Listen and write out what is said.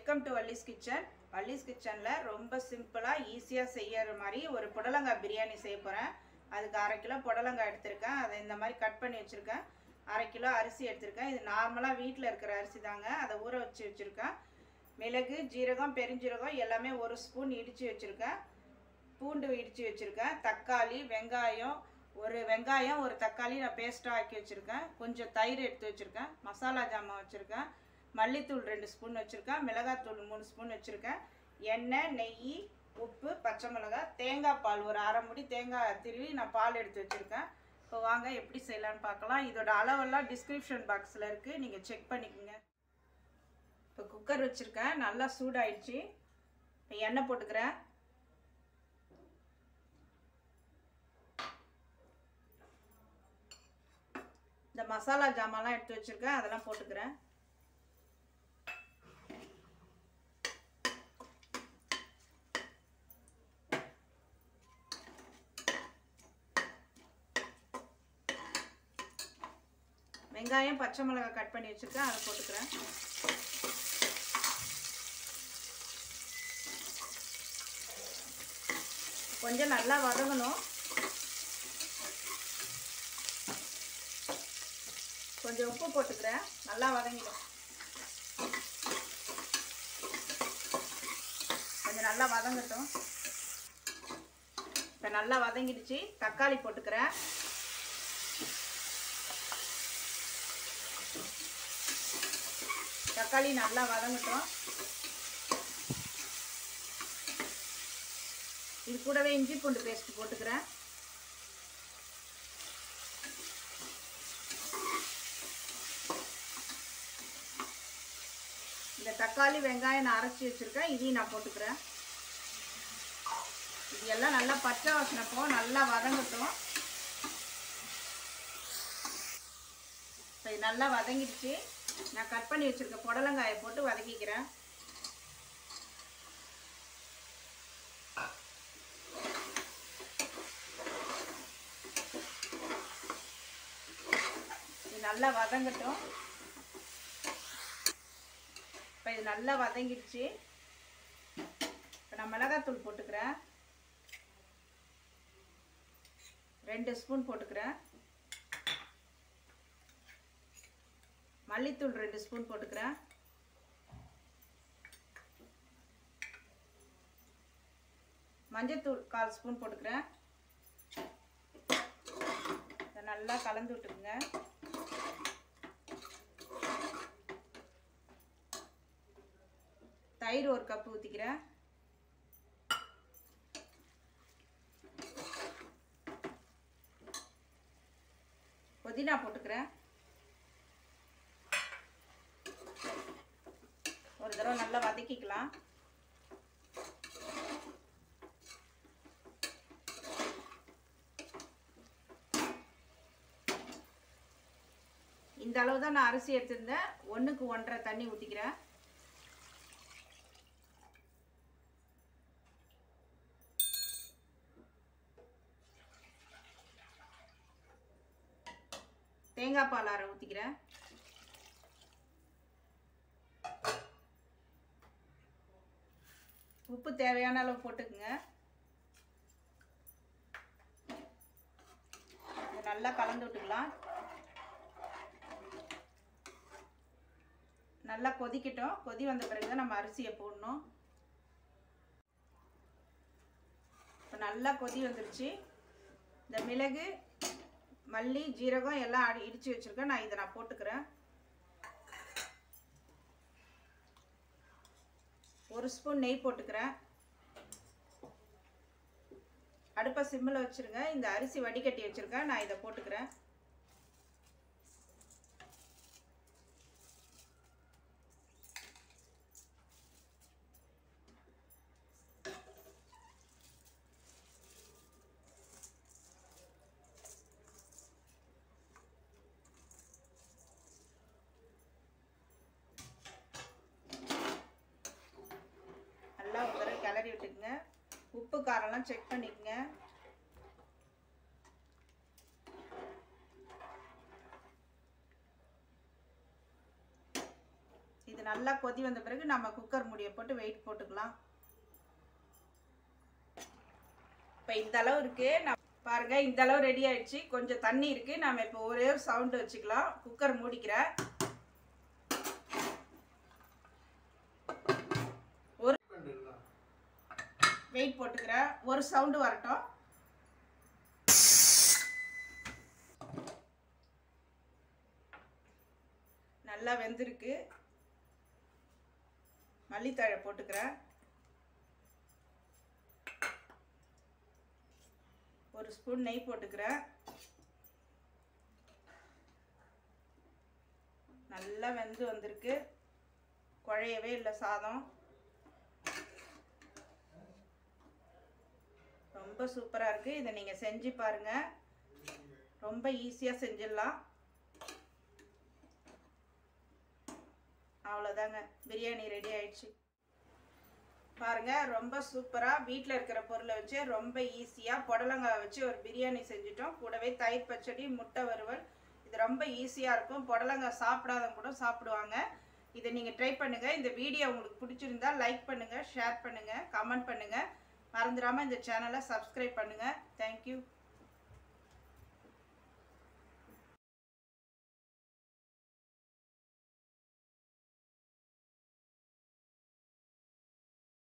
welcome to Valli's kitchen Valli's கிச்சனில் ரொம்ப சிம்பிளாக ஈஸியாக செய்யற மாதிரி ஒரு புடலங்காய் பிரியாணி செய்ய போகிறேன் அதுக்கு அரை கிலோ புடலங்காய் எடுத்திருக்கேன் அதை இந்த மாதிரி கட் பண்ணி வச்சுருக்கேன் அரை கிலோ அரிசி எடுத்திருக்கேன் இது நார்மலாக வீட்டில் இருக்கிற அரிசி தாங்க அதை ஊற வச்சு வச்சுருக்கேன் மிளகு ஜீரகம் பெருஞ்சீரகம் எல்லாமே ஒரு ஸ்பூன் இடித்து வச்சுருக்கேன் பூண்டு இடித்து வச்சுருக்கேன் தக்காளி வெங்காயம் ஒரு வெங்காயம் ஒரு தக்காளி நான் பேஸ்ட்டாக ஆக்கி வச்சுருக்கேன் கொஞ்சம் தயிர் எடுத்து வச்சுருக்கேன் மசாலா ஜாமான் வச்சுருக்கேன் மல்லித்தூள் ரெண்டு ஸ்பூன் வச்சுருக்கேன் மிளகாத்தூள் மூணு ஸ்பூன் வச்சுருக்கேன் எண்ணெய் நெய் உப்பு பச்சை மிளகாய் தேங்காய் பால் ஒரு அரை முடி தேங்காய் திருவி நான் பால் எடுத்து வச்சுருக்கேன் இப்போ வாங்க எப்படி செய்யலான்னு பார்க்கலாம் இதோட அளவெல்லாம் டிஸ்கிரிப்ஷன் பாக்ஸில் இருக்குது நீங்கள் செக் பண்ணிக்கோங்க இப்போ குக்கர் வச்சுருக்கேன் நல்லா சூடாயிடுச்சு இப்போ எண்ணெய் போட்டுக்கிறேன் இந்த மசாலா ஜாமான்லாம் எடுத்து வச்சுருக்கேன் அதெல்லாம் போட்டுக்கிறேன் வெங்காயம் பச்சை மிளகாய் கட் பண்ணி வச்சுருக்கேன் அதை போட்டுக்கிறேன் கொஞ்சம் நல்லா வதங்கணும் கொஞ்சம் உப்பு போட்டுக்கிறேன் நல்லா வதங்கிடும் கொஞ்சம் நல்லா வதங்கட்டும் இப்போ நல்லா வதங்கிடுச்சு தக்காளி போட்டுக்கிறேன் தக்காளி நல்லா வதங்கட்டும் இது கூடவே இஞ்சி பூண்டு பேஸ்ட் போட்டுக்கிறேன் இந்த தக்காளி வெங்காயம் நான் அரைச்சி வச்சுருக்கேன் இதையும் நான் போட்டுக்கிறேன் இது எல்லாம் நல்லா பச்சை வாசனை போ நல்லா வதங்கட்டும் இப்போ இது நல்லா வதங்கிடுச்சு நான் கட் பண்ணி வச்சுருக்க புடலங்காயை போட்டு வதக்கிக்கிறேன் இது நல்லா வதங்கட்டும் இப்போ இது நல்லா வதங்கிடுச்சு இப்போ நான் மிளகாத்தூள் போட்டுக்கிறேன் ரெண்டு ஸ்பூன் போட்டுக்கிறேன் மல்லித்தூள் ரெண்டு ஸ்பூன் போட்டுக்கிறேன் மஞ்சத்தூள் கால் ஸ்பூன் போட்டுக்கிறேன் இதை நல்லா கலந்து விட்டுக்குங்க தயிர் ஒரு கப்பு ஊற்றிக்கிறேன் புதினா போட்டுக்கிறேன் ஒரு தடவை நல்லா வதக்கிக்கலாம் இந்த அளவு தான் நான் அரிசி எடுத்திருந்தேன் ஒன்றுக்கு ஒன்றரை தண்ணி ஊற்றிக்கிறேன் தேங்காய் பால் அரை ஊற்றிக்கிறேன் உப்பு தேவையான அளவு போட்டுக்குங்க நல்லா கலந்து விட்டுக்கலாம் நல்லா கொதிக்கட்டும் கொதி வந்த பிறகு தான் நம்ம அரிசியை போடணும் இப்போ நல்லா கொதி வந்துருச்சு இந்த மிளகு மல்லி ஜீரகம் எல்லாம் அடி இடித்து வச்சுருக்கேன் நான் இதை நான் போட்டுக்கிறேன் ஒரு ஸ்பூன் நெய் போட்டுக்கிறேன் அடுப்பை சிம்மில் வச்சுருங்க இந்த அரிசி வடிகட்டி வச்சுருக்கேன் நான் இதை போட்டுக்கிறேன் நல்லா ஒரு தடவை கிளறி விட்டுக்குங்க உப்பு காரம்லாம் செக் பண்ணிக்கங்க இது நல்லா கொதி வந்த பிறகு நம்ம குக்கர் மூடியை போட்டு வெயிட் போட்டுக்கலாம் இப்போ இந்த அளவு இருக்கு நான் பாருங்க இந்த அளவு ரெடி ஆயிடுச்சு கொஞ்சம் தண்ணி இருக்கு நாம இப்போ ஒரே ஒரு சவுண்டு வச்சுக்கலாம் குக்கர் மூடிக்கிறேன் ஒரு வெயிட் போட்டுக்கிறேன் ஒரு சவுண்டு வரட்டும் நல்லா வெந்திருக்கு மல்லித்தழை போட்டுக்கிறேன் ஒரு ஸ்பூன் நெய் போட்டுக்கிறேன் நல்லா வெந்து வந்திருக்கு குழையவே இல்லை சாதம் ரொம்ப சூப்பராக இருக்குது இதை நீங்கள் செஞ்சு பாருங்கள் ரொம்ப ஈஸியாக செஞ்சிடலாம் அவ்வளோதாங்க பிரியாணி ரெடி ஆயிடுச்சு பாருங்க ரொம்ப சூப்பராக வீட்டில் இருக்கிற பொருளை வச்சு ரொம்ப ஈஸியாக புடலங்காய் வச்சு ஒரு பிரியாணி செஞ்சுட்டோம் கூடவே தயிர் பச்சடி முட்டை வறுவல் இது ரொம்ப ஈஸியாக இருக்கும் புடலங்காய் சாப்பிடாதவங்க கூட சாப்பிடுவாங்க இதை நீங்கள் ட்ரை பண்ணுங்கள் இந்த வீடியோ உங்களுக்கு பிடிச்சிருந்தா லைக் பண்ணுங்கள் ஷேர் பண்ணுங்கள் கமெண்ட் பண்ணுங்கள் மறந்துடாமல் இந்த சேனலை சப்ஸ்கிரைப் பண்ணுங்கள் தேங்க்யூ